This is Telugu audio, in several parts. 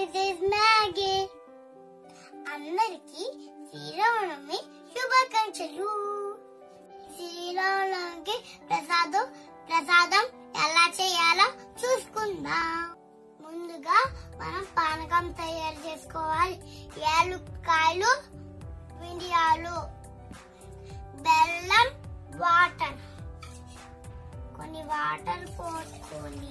దిస్ ఇస్ మ్యాగీ అందరికి శ్రీరామనవమి శుభాకాంక్షలు శ్రీరామనవమికి ప్రసాదం ప్రసాదం ఎలా చేయాలో చూసుకుందాం ముందుగా మనం పానకం తయారు చేసుకోవాలి యాలుక్కాయలు మిరియాలు బెల్లం వాటర్ కొన్ని వాటర్ పోసుకొని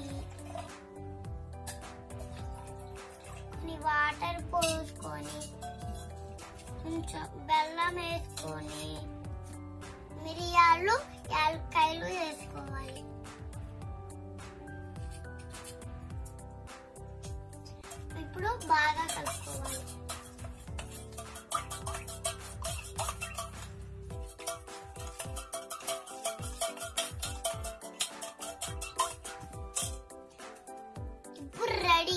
కొన్ని వాటర్ పోసుకొని కొంచెం బెల్లం వేసుకొని మిరియాలు యాలక్కాయలు వేసుకోవాలి ఇప్పుడు బాగా కలుపుకోవాలి ఇప్పుడు రెడీ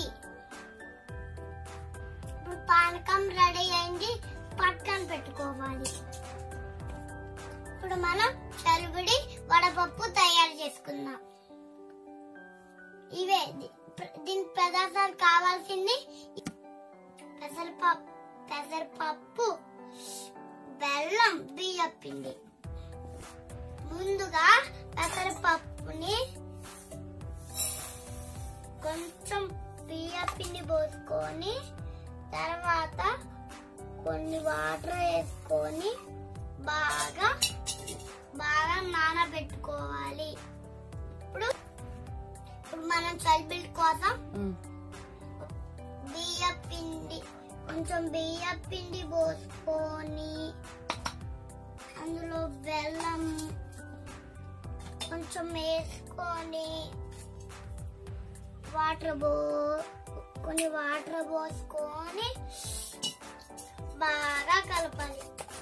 ఇప్పుడు పానకం రెడీ అయింది పక్కన పెట్టుకోవాలి ఇప్పుడు మనం చలుగుడి వడపప్పు తయారు చేసుకుందాం ఇవే ది- ప్ర- దీని పదార్థాలు కావాల్సింది పెసరపప్పు పెసరపప్పు బెల్లం బియ్యం పిండి ముందుగా పెసరపప్పుని కొంచెం బియ్యం పిండి పోసుకొని తర్వాత కొన్ని వాటర్ వేసుకొని బాగా బాగా నానబెట్టుకోవాలి ఇప్పుడు ఇప్పుడు మనం చల్బిల్ కోసం బియ్య పిండి కొంచెం బియ్య పిండి పోసుకొని అందులో బెల్లం కొంచెం వేసుకొని వాటర్ పో కొన్ని వాటర్ పోసుకొని బాగా కలపాలి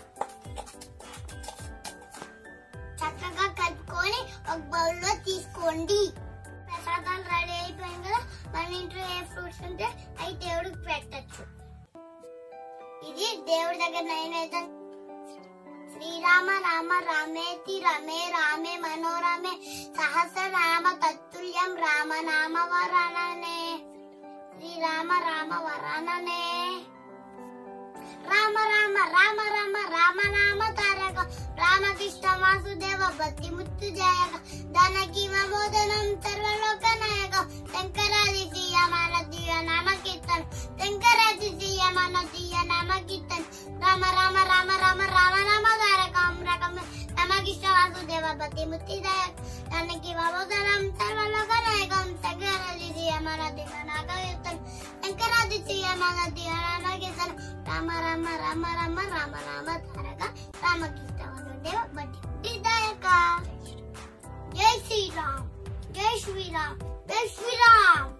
చక్కగా కలుపుకొని ఒక బౌల్లో తీసుకోండి ప్రసాదాలు రెడీ అయిపోయింది కదా మన ఇంట్లో ఏ ఫ్రూట్స్ ఉంటే అవి దేవుడికి పెట్టచ్చు ఇది దేవుడి దగ్గర నైవేద్యం శ్రీరామ రామ రామేతి రమే రామే మనోరమే సహస్రనామ తత్తుల్యం రామ నామ వరణనే శ్రీరామ రామ వరణనే రామ రామ రామ రామ రామ నామ తారక రామకృష్ణ వాసుదేవ భక్తి ముత్తు జయక ధనకి మమోదనం సర్వలోక నాయక శంకరాది దియ మన దియ నామ కీర్తన శంకరాది దియ మన దియ నామ కీర్తన రామ రామ రామ రామ రామ నామ తారకం రకం రామకృష్ణ వాసుదేవ భక్తి ముత్తి జయక ధనకి మమోదనం సర్వలోక నాయకం శంకరాది దియ మన దియ నామ కీర్తన శంకరాది దియ మన దియ నామ కీర్తన రామ రామ రామ రామ రామ రామ తారక రామకృష్ణ వాసుదేవ భక్తి దాయక జై శ్రీరామ్ జై శ్రీరామ్ జై శ్రీరామ్